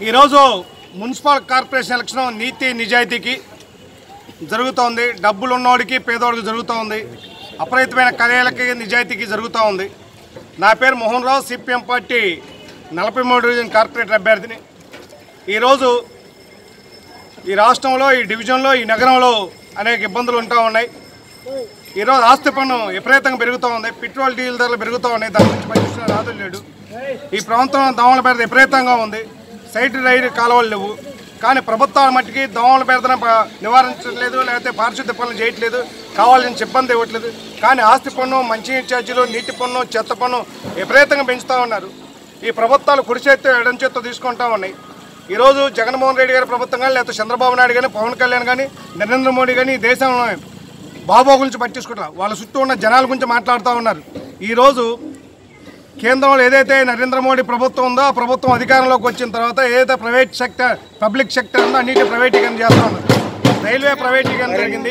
ఈరోజు municipal corporation election నీతి నిజాయితీకి జరుగుతోంది డబ్బులు ఉన్నోడికి పేదోడికి జరుగుతోంది అపరితమైన కళలకి నిజాయితీకి జరుగుతూ ఉంది నా పేరు మోహన్ రావు సిపిఎం పార్టీ నలభై మూడు డివిజన్ కార్పొరేటర్ అభ్యర్థిని ఈరోజు ఈ రాష్ట్రంలో ఈ డివిజన్లో ఈ నగరంలో అనేక ఇబ్బందులు ఉంటూ ఉన్నాయి ఈరోజు ఆస్తి పన్ను విపరీతంగా పెరుగుతూ ఉంది పెట్రోల్ డీజిల్ ధరలు పెరుగుతూ ఉన్నాయి దాని గురించి పనిచేసిన రాదు లేడు ఈ ప్రాంతంలో దోమల బెడద విపరీతంగా ఉంది సైట్ రైలు కాలువలు లేవు కానీ ప్రభుత్వాల మట్టికి దోమల బెడదను ప- నివారించట్లేదు లేకపోతే పారిశుద్ధ్య పనులు చేయట్లేదు కావాల్సిన సిబ్బంది ఇవ్వట్లేదు కానీ ఆస్తి పన్ను మంచినీటి ఛార్జీలు నీటి పన్ను చెత్త పన్ను విపరీతంగా పెంచుతూ ఉన్నారు ఈ ప్రభుత్వాలు కుడి చేత్తో ఎడం చేత్తో తీసుకుంటా ఉన్నాయి ఈరోజు జగన్మోహన్ రెడ్డి గారి ప్రభుత్వం కానీ లేకపోతే చంద్రబాబు నాయుడు కానీ పవన్ కళ్యాణ్ కానీ నరేంద్ర మోడీ కానీ ఈ దేశంలో బాబో గురించి పట్టించుకుంటారు వాళ్ళ చుట్టూ ఉన్న జనాల గురించి మాట్లాడుతూ ఉన్నారు ఈరోజు కేంద్రంలో ఏదైతే నరేంద్ర మోడీ ప్రభుత్వం ఉందో ఆ ప్రభుత్వం అధికారంలోకి వచ్చిన తర్వాత ఏదైతే ప్రైవేట్ సెక్టర్ పబ్లిక్ సెక్టర్ ఉందో అన్నిటి ప్రైవేటీకరణ చేస్తూ ఉన్నారు రైల్వే ప్రైవేటీకరణ జరిగింది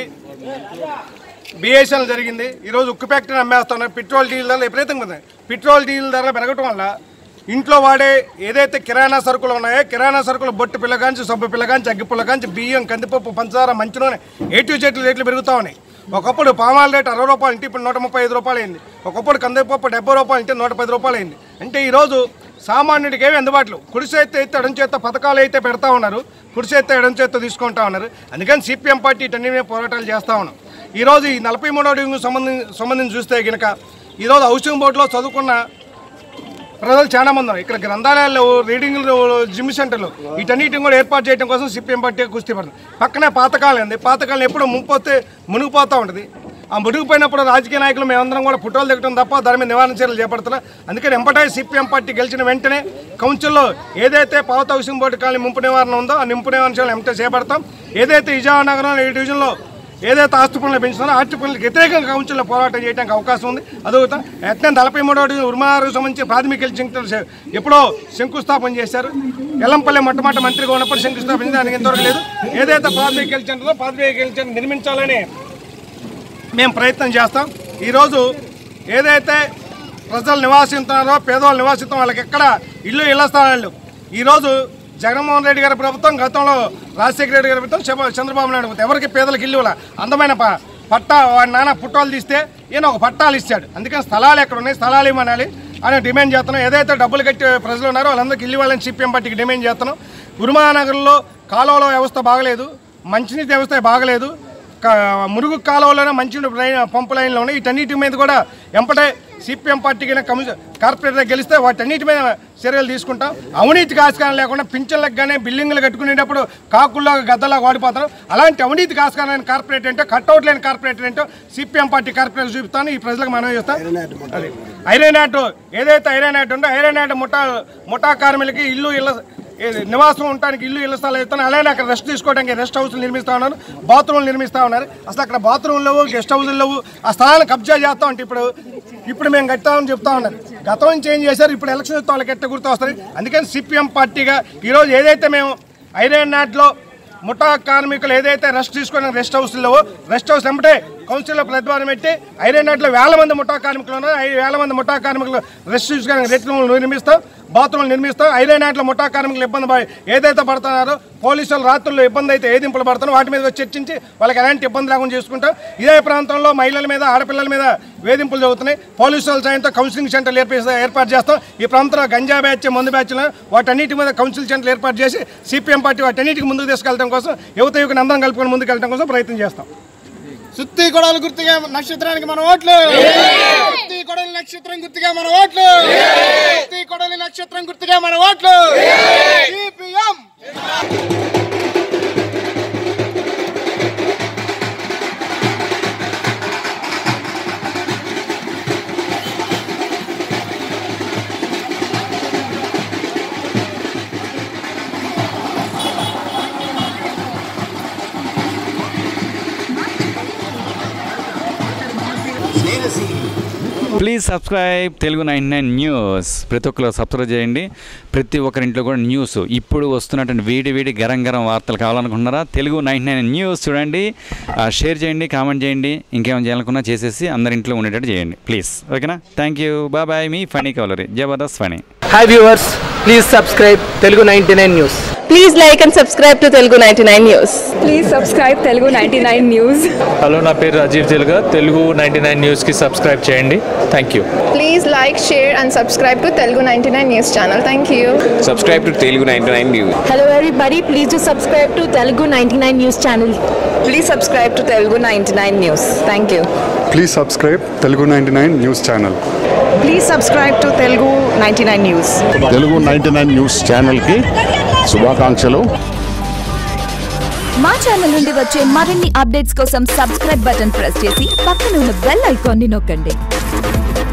బిఎస్ఎల్ జరిగింది ఈరోజు ఉక్కు ఫ్యాక్టరీని అమ్మేస్తున్నారు పెట్రోల్ డీజిల్ ధరలు విపరీతంగా ఉన్నాయి పెట్రోల్ డీజిల్ ధరలు పెరగటం వల్ల ఇంట్లో వాడే ఏదైతే కిరాణా సరుకులు ఉన్నాయో కిరాణా సరుకులు బొట్టు పిల్లగాంచి సబ్బు పిల్లగాంచి అగ్గి పుల్లగాంచి బియ్యం కందిపప్పు పంచదార మంచి నూనె ఏటు చెట్లు రేట్లు పెరుగుతూ ఉన్నాయి ఒకప్పుడు పామాల రేటు అరవై రూపాయలు అంటే ఇప్పుడు నూట ముప్పై ఐదు రూపాయలు అయింది ఒకప్పుడు కందిపప్పు డెబ్బై రూపాయలు అంటే నూట పది రూపాయలు అయింది అంటే ఈరోజు సామాన్యుడికి ఏమి అందుబాటులో కుడి చేతి అయితే ఎడం చేత పథకాలు అయితే పెడతా ఉన్నారు కుడి చేత ఎడం చేత తీసుకుంటా ఉన్నారు అందుకని సిపిఎం పార్టీ ఇటన్నీ మేము పోరాటాలు చేస్తూ ఉన్నాం ఈరోజు ఈ నలభై మూడో డివిజన్ సంబంధించి సంబంధించి చూస్తే కనుక ఈరోజు హౌసింగ్ బోర్డులో చదువుకున్న ప్రజలు చాలా మంది ఉన్నారు ఇక్కడ గ్రంథాలయాలు లేవు రీడింగ్ లేవు, జిమ్ సెంటర్లు వీటన్నిటిని కూడా ఏర్పాటు చేయడం కోసం సిపిఎం పార్టీ కుస్తీ పడుతుంది పక్కనే పాతకాలం ఉంది పాతకాలం ఎప్పుడు ముంపోతే మునిగిపోతూ ఉంటుంది ఆ మునిగిపోయినప్పుడు రాజకీయ నాయకులు మేమందరం కూడా ఫోటోలు దిగడం తప్ప దాని మీద నివారణ చర్యలు చేపడుతున్నాం అందుకని ఎంపటే సిపిఎం పార్టీ గెలిచిన వెంటనే కౌన్సిల్లో ఏదైతే పాత హౌసింగ్ బోర్డు కాలనీ ముంపు నివారణ ఉందో ఆ ముంపు నివారణ చర్యలు ఎంటే చేపడతాం ఏదైతే విజయవాడ నగరంలో ఈ డివిజన్లో ఏదైతే ఆస్తి పనులు పెంచుతారో ఆస్తి పనులకు వ్యతిరేకంగా కౌన్సిల్లో పోరాటం చేయడానికి అవకాశం ఉంది అదొకటి ఎట్లా నలభై మూడో ఉర్మారు సంబంధించి ప్రాథమిక సెంటర్ ఎప్పుడో శంకుస్థాపన చేశారు ఎల్లంపల్లి మొట్టమొదటి మంత్రిగా ఉన్నప్పుడు శంకుస్థాపన చేసి దానికి ఇంతవరకు లేదు ఏదైతే ప్రాథమిక హెల్త్ సెంటర్లో ప్రాథమిక హెల్త్ సెంటర్ నిర్మించాలని మేము ప్రయత్నం చేస్తాం ఈరోజు ఏదైతే ప్రజలు నివాసిస్తున్నారో పేదవాళ్ళు నివాసిస్తాం వాళ్ళకి ఎక్కడ ఇల్లు ఇళ్ల స్థానాలు ఈరోజు జగన్మోహన్ రెడ్డి గారి ప్రభుత్వం గతంలో రాజశేఖర రెడ్డి గారి ప్రభుత్వం చంద్ర- చంద్రబాబు నాయుడు ప్రభుత్వం ఎవరికి పేదలకు ఇల్లు ఇవ్వాల అందమైన ప- పట్టా వాడి నాన్న పుట్టాలు తీస్తే ఈయన ఒక పట్టాలు ఇచ్చాడు అందుకని స్థలాలు ఎక్కడ ఉన్నాయి స్థలాలు ఇవ్వనాలి అని డిమాండ్ చేస్తున్నాం ఏదైతే డబ్బులు కట్టే ప్రజలు ఉన్నారో వాళ్ళందరికీ ఇల్లు ఇవ్వాలని సిపిఎం పార్టీకి డిమాండ్ చేస్తున్నాం ఉరుమానగర్లో కాలువల వ్యవస్థ బాగలేదు మంచినీటి వ్యవస్థ బాగలేదు క- మురుగు కాలువలోనే మంచి లైన్ పంపు లైన్లో ఉన్నాయి వీటన్నిటి మీద కూడా ఎంపటే సిపిఎం పార్టీకి కమిషన్ కార్పొరేటర్ గెలిస్తే వాటన్నిటి మీద చర్యలు తీసుకుంటాం అవినీతికి ఆస్కారం లేకుండా పింఛన్లకు కానీ బిల్డింగ్లు కట్టుకునేటప్పుడు కాకుల్లో గద్దలా వాడిపోతారు అలాంటి అవినీతికి ఆస్కారం లేని కార్పొరేట్ ఏంటో కట్అవుట్ లేని కార్పొరేటర్ ఏంటో సిపిఎం పార్టీ కార్పొరేటర్ చూపిస్తాను ఈ ప్రజలకు మనం చేస్తాం అది ఐరన్ యాట్ ఏదైతే ఐరన్ యాట్ ఉందో ఐరన్ యాట్ ముఠా ముఠా కార్మికులకి ఇల్లు ఇళ్ళ ఏ- నివాసం ఉండడానికి ఇల్లు ఇళ్ల స్థలాలు ఇస్తాను అలానే అక్కడ రెస్ట్ తీసుకోవడానికి రెస్ట్ హౌస్లు నిర్మిస్తా ఉన్నారు బాత్రూమ్లు నిర్మిస్తా ఉన్నారు అసలు అక్కడ బాత్రూమ్లు లేవు గెస్ట్ హౌస్లు లేవు ఆ స్థలాలను కబ్జా చేస్తా ఉంటే ఇప్పుడు ఇప్పుడు మేము కట్టామని చెప్తా ఉన్నారు గతం నుంచి ఏం చేశారు ఇప్పుడు ఎలక్షన్ వస్తే వాళ్ళకి ఎట్ట గుర్తు వస్తుంది అందుకని సిపిఎం పార్టీగా ఈరోజు ఏదైతే మేము ఐరన్ నాట్లో ముఠా కార్మికులు ఏదైతే రెస్ట్ తీసుకున్న రెస్ట్ హౌస్లో రెస్ట్ హౌస్ వెంబటే కౌన్సిల్లో ప్రతిపాదన పెట్టి ఐరన్ నాట్లో వేల మంది ముఠా కార్మికులు ఉన్నారు ఐదు వేల మంది ముఠా కార్మికులు రెస్ట్ తీసుకొని రెస్ట్ రూములు నిర్మిస్తాం బాత్రూమ్లు నిర్మిస్తాం ఐరన్ నాట్లో ముఠా కార్మికులు ఇబ్బంది పడి ఏదైతే పడుతున్నారో పోలీసులు రాత్రుల్లో ఇబ్బంది అయితే ఏదింపులు పడుతున్నారో వాటి మీద చర్చించి వాళ్ళకి ఎలాంటి ఇబ్బంది లేకుండా చూసుకుంటాం ఇదే ప్రాంతంలో మహిళల మీద ఆడపిల్లల మీద వేధింపులు జరుగుతున్నాయి పోలీసుల సాయంతో కౌన్సిలింగ్ సెంటర్లు ఏర్పడి ఏర్పాటు చేస్తాం ఈ ప్రాంతంలో గంజా బ్యాచ్ మందు బ్యాచ్లు వాటన్నిటి మీద కౌన్సిల్ సెంటర్లు ఏర్పాటు చేసి సిపిఎం పార్టీ వాటన్నిటికి ముందుకు తీసుకెళ్ళడం కోసం యువత యువకుని అందరం కలుపుకొని ముందుకు వెళ్ళడం కోసం ప్రయత్నం చేస్తాం సుత్తి కొడవలు గుర్తుగా నక్షత్రానికి మన ఓట్లు సుత్తి కొడవలి నక్షత్రం గుర్తుగా మన ఓట్లు సుత్తి కొడవలి నక్షత్రం గుర్తుగా మన ఓట్లు CPM please subscribe Telugu nine nine news ప్రతి ఒక్కరు సబ్స్క్రైబ్ చేయండి ప్రతి ఒక్కరింట్లో కూడా న్యూస్ ఇప్పుడు వస్తున్నటువంటి వేడి వేడి గరం గరం వార్తలు కావాలనుకుంటున్నారా తెలుగు నైన్ నైన్ న్యూస్ చూడండి ఆ, షేర్ చేయండి కామెంట్ చేయండి ఇంకేమైనా చేయాలనుకున్నా చేసేసి అందరి ఇంట్లో ఉండేటట్టు చేయండి ప్లీజ్ ఓకేనా థ్యాంక్ యూ బాయ్ బాయ్ మీ ఫనీ కవలరీ Jabardasth funny hi viewers please subscribe Telugu ninety nine news Please like and subscribe to Telugu 99 News. Please subscribe Telugu ninety nine news hello నా పేరు రాజీవ్ తెలుగా తెలుగు నైంటీ నైన్ న్యూస్కి సబ్స్క్రైబ్ చేయండి thank you Please like, share, and subscribe to Telugu 99 News channel. Thank you. subscribe to Telugu 99 News. Hello everybody, please do subscribe to Telugu 99 News channel. Please subscribe to Telugu 99 News. Thank you. Please subscribe Telugu ninety nine news channel Please subscribe to Telugu 99 News. Telugu ninety nine news ఛానల్కి శుభాకాంక్షలు మా channel నుండి వచ్చే మరిన్ని updates కోసం subscribe button press చేసి పక్కన ఉన్న బెల్ ఐకాన్ని నొక్కండి